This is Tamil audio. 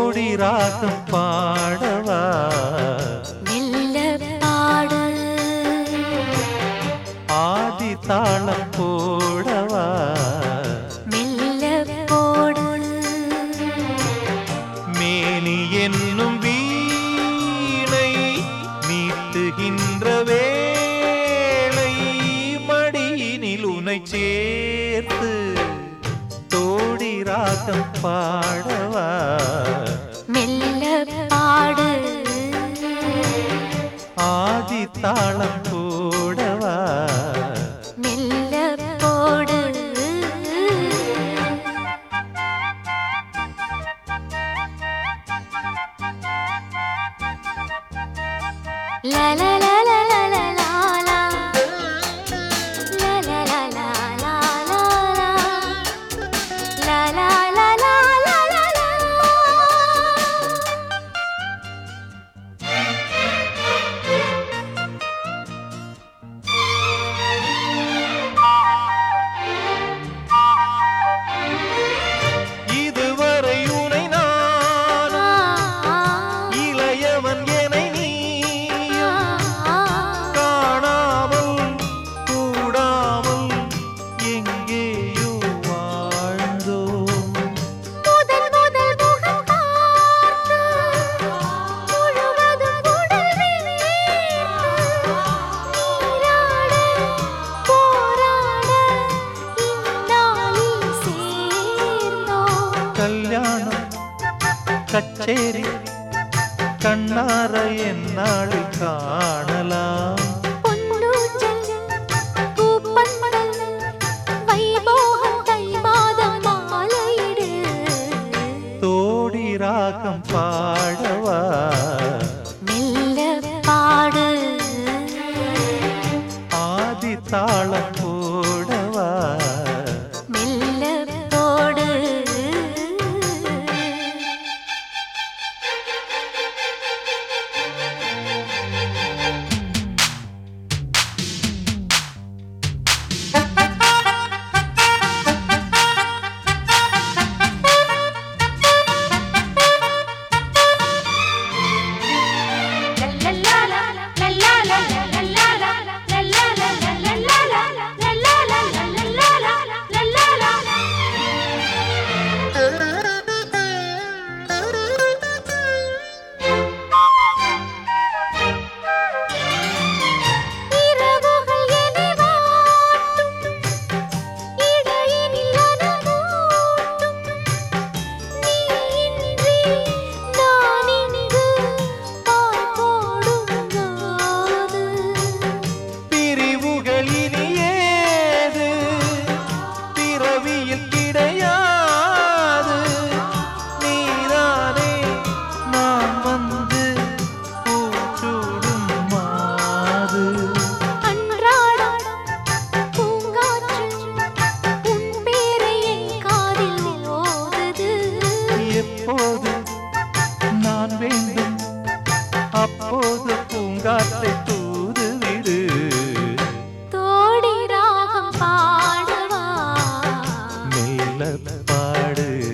தோடி ராகம் பாடவா மெல்ல பாடு ஆதி தாளம் போடவா மெல்ல போடு மேனி என்னும் வீணை மீட்டுகின்ற வேளை மடியினில் உனை சேர்த்து தோடி ராகம் பாடவா மெல்ல பாடு ஆதி தாளம் போடவா மெல்ல போடு La la la la la la la la La la la la la la la La la la la la la la இதுவரை உனை நான் இளையவன் என நீயும் காணாமல் கூடாமல் எங்கேயோ வாழ்ந்தோம் முதல் முதல் முகம் பார்த்து முழுவதும் உடல் வியர்த்து நீராட போராட இந்நாளில் சேர்ந்தோம் கல்யாணம் கச்சேரி கண்ணார என்னாளில் காணலாம் பொன்னூஞ்சல் பூப்பந்தல் வைபோகம் தை மாதம் மாலையிடு தோடி ராகம் பாடவா மெல்ல பாடு ஆதி தாளம் போடவா மெல்ல போடு இரவுகள் என்னை வாட்டும் இடையினில் அனமூட்டும் நீ இன்றி நான் இங்கு பாய் போடுங்காது பிரிவுகள் இனி ஏது பிறவியில் கிடையாது நீதானே நான் வந்து பூச்சூடும் மாது அன்றாடம் பூங்காற்று உன் பேரை என் காதில் ஓதுது எப்போது நான் வேண்டும் அப்போது பூங்காற்றை தூதுவிடு தோடி ராகம் பாடவா மெல்ல பாடு